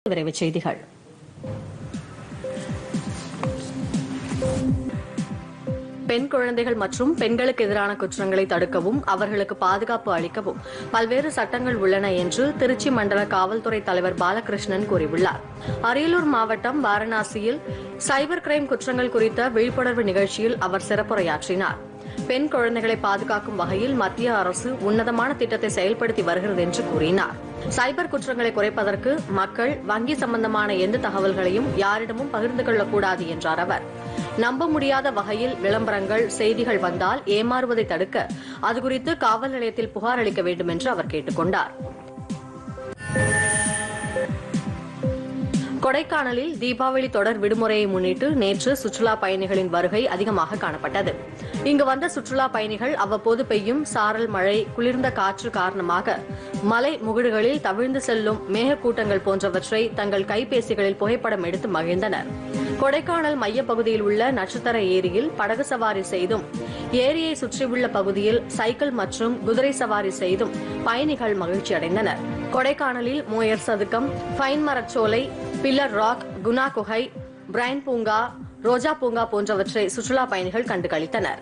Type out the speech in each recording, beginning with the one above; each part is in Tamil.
விரைவுச் செய்திகள் பெண் குழந்தைகள் மற்றும் பெண்களுக்கு எதிரான குற்றங்களை தடுக்கவும் அவர்களுக்கு பாதுகாப்பு அளிக்கவும் பல்வேறு சட்டங்கள் உள்ளன என்று திருச்சி மண்டல காவல்துறை தலைவர் பாலகிருஷ்ணன் கூறியுள்ளார் அரியலூர் மாவட்டம் வாரணாசியில் சைபர் கிரைம் குற்றங்கள் குறித்த விழிப்புணர்வு நிகழ்ச்சியில் அவர் சிறப்புரையாற்றினார் பெண் குழந்தைகளை பாதுகாக்கும் வகையில் மத்திய அரசு உன்னதமான திட்டத்தை செயல்படுத்தி வருகிறது என்று கூறினார் சைபர் குற்றங்களை குறைப்பதற்கு மக்கள் வங்கி சம்பந்தமான எந்த தகவல்களையும் யாரிடமும் பகிர்ந்து கொள்ளக்கூடாது என்றார் அவர் நம்ப முடியாத வகையில் விளம்பரங்கள் செய்திகள் வந்தால் ஏமாறுவதை தடுக்க அது குறித்து காவல் நிலையத்தில் புகார் அளிக்க வேண்டும் என்று அவர் கேட்டுக் கொண்டார் கொடைக்கானலில் தீபாவளி தொடர் விடுமுறையை முன்னிட்டு நேற்று சுற்றுலா பயணிகளின் வருகை அதிகமாக காணப்பட்டது இங்கு வந்த சுற்றுலா பயணிகள் அவ்வப்போது பெய்யும் சாரல் மழை குளிர்ந்த காற்று காரணமாக மலை முகிடுகளில் தவிழ்ந்து செல்லும் மேகக்கூட்டங்கள் போன்றவற்றை தங்கள் கைபேசிகளில் புகைப்படம் எடுத்து மகிழ்ந்தனர் கொடைக்கானல் மையப்பகுதியில் உள்ள நட்சத்திர ஏரியில் படகு சவாரி செய்தும் ஏரியை சுற்றியுள்ள பகுதியில் சைக்கிள் மற்றும் குதிரை சவாரி செய்தும் பயணிகள் மகிழ்ச்சி அடைந்தனர் கொடைக்கானலில் மோயர் சதுக்கம் ஃபைன் மரச்சோலை பில்லர் ராக் குணா குகை பிரைன் பூங்கா ரோஜா பூங்கா போன்றவற்றை சுற்றுலா பயணிகள் கண்டு களித்தனர்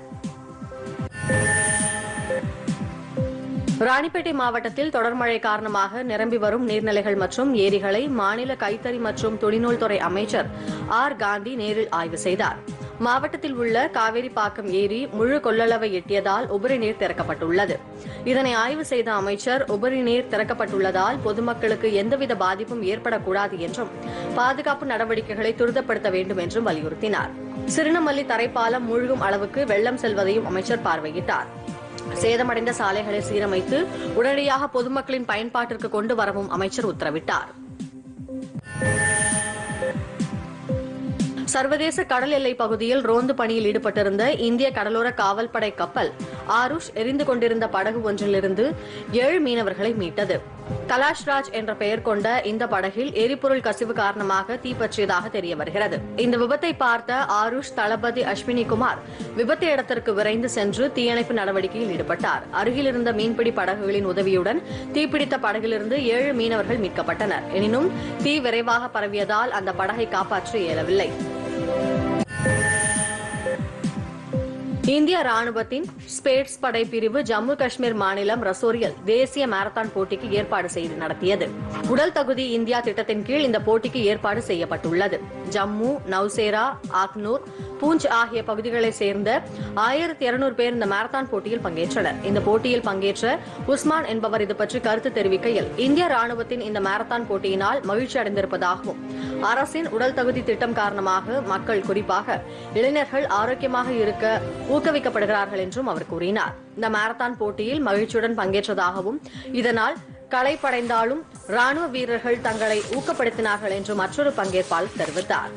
ராணிப்பேட்டை மாவட்டத்தில் தொடர் மழை காரணமாக நிரம்பி வரும் நீர்நிலைகள் மற்றும் ஏரிகளை மாநில கைத்தறி மற்றும் துணிநூல் துறை அமைச்சர் ஆர் காந்தி நேரில் ஆய்வு செய்தார் மாவட்டத்தில் உள்ள காவேரிப்பாக்கம் ஏரி முழு கொள்ளளவை எட்டியதால் உபரி நீர் திறக்கப்பட்டுள்ளது இதனை ஆய்வு செய்த அமைச்சர் உபரி நீர் திறக்கப்பட்டுள்ளதால் பொதுமக்களுக்கு எந்தவித பாதிப்பும் ஏற்படக்கூடாது என்றும் பாதுகாப்பு நடவடிக்கைகளை துரிதப்படுத்த வேண்டும் என்றும் வலியுறுத்தினார் சிறுனமல்லி தரைப்பாலம் மூழ்கும் அளவுக்கு வெள்ளம் செல்வதையும் அமைச்சர் பார்வையிட்டார் சேதமடைந்த சாலைகளை சீரமைத்து உடனடியாக பொதுமக்களின் பயன்பாட்டிற்கு கொண்டு வரவும் அமைச்சர் உத்தரவிட்டார் சர்வதேச கடல் எல்லை பகுதியில் ரோந்து பணியில் ஈடுபட்டிருந்த இந்திய கடலோர காவல்படை கப்பல் ஆருஷ் எரிந்து கொண்டிருந்த படகு ஒன்றிலிருந்து ஏழு மீனவர்களை மீட்டது கலாஷ்ராஜ் என்ற பெயர் கொண்ட இந்த படகில் எரிபொருள் கசிவு காரணமாக தீப்பற்றியதாக தெரிய வருகிறது இந்த விபத்தை பார்த்த ஆருஷ் தளபதி அஸ்வினி குமார் விபத்து இடத்திற்கு விரைந்து சென்று தீயணைப்பு நடவடிக்கையில் ஈடுபட்டார் அருகில் இருந்த மீன்பிடி படகுகளின் உதவியுடன் தீப்பிடித்த படகிலிருந்து ஏழு மீனவர்கள் மீட்கப்பட்டனர் எனினும் தீ விரைவாக பரவியதால் அந்த படகை காப்பாற்ற இயலவில்லை இந்திய ராணுவத்தின் ஸ்பேட்ஸ் படை பிரிவு ஜம்மு காஷ்மீர் மாநிலம் ரசோரியில் தேசிய மாரத்தான் போட்டிக்கு ஏற்பாடு செய்து நடத்தியது உடல் தகுதி இந்தியா திட்டத்தின் கீழ் இந்த போட்டிக்கு ஏற்பாடு செய்யப்பட்டுள்ளது ஜம்மு நவ்சேரா ஆக்னூர் பூஞ்ச் ஆகிய பகுதிகளைச் சேர்ந்த ஆயிரத்தி இருநூறு பேர் இந்த மாரத்தான் போட்டியில் பங்கேற்றனர் இந்த போட்டியில் பங்கேற்ற உஸ்மான் என்பவர் இது பற்றி கருத்து தெரிவிக்கையில் இந்திய ராணுவத்தின் இந்த மாரத்தான் போட்டியினால் மகிழ்ச்சி அடைந்திருப்பதாகவும் அரசின் உடல் தகுதி திட்டம் காரணமாக மக்கள் குறிப்பாக இளைஞர்கள் ஆரோக்கியமாக இருக்க ஊக்குவிக்கப்படுகிறார்கள் என்றும் அவர் கூறினார் இந்த மாரத்தான் போட்டியில் மகிழ்ச்சியுடன் பங்கேற்றதாகவும் இதனால் களைப்படைந்தாலும் ராணுவ வீரர்கள் தங்களை ஊக்கப்படுத்தினார்கள் என்று மற்றொரு பங்கேற்பாளர் தெரிவித்தார்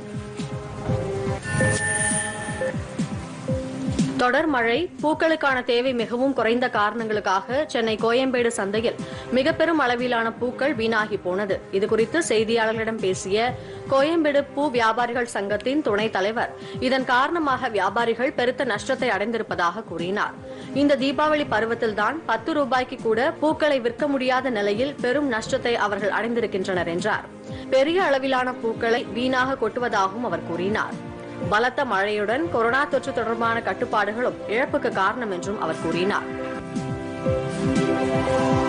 தொடர் மழை பூக்களுக்கான தேவை மிகவும் குறைந்த காரணங்களுக்காக சென்னை கோயம்பேடு சந்தையில் மிக பெரும் அளவிலான பூக்கள் வீணாகி போனது இதுகுறித்து செய்தியாளர்களிடம் பேசிய கோயம்பேடு பூ வியாபாரிகள் சங்கத்தின் துணைத் தலைவர் இதன் காரணமாக வியாபாரிகள் பெருத்த நஷ்டத்தை அடைந்திருப்பதாக கூறினார் இந்த தீபாவளி பருவத்தில்தான் பத்து ரூபாய்க்கு கூட பூக்களை விற்க முடியாத நிலையில் பெரும் நஷ்டத்தை அவர்கள் அடைந்திருக்கின்றனர் என்றார் பெரிய அளவிலான பூக்களை வீணாக கொட்டுவதாகவும் அவர் கூறினார் பலத்த மழையுடன் கொரோனா தொற்று தொடர்பான கட்டுப்பாடுகளும் இழப்புக்கு காரணம் என்றும் அவர் கூறினார்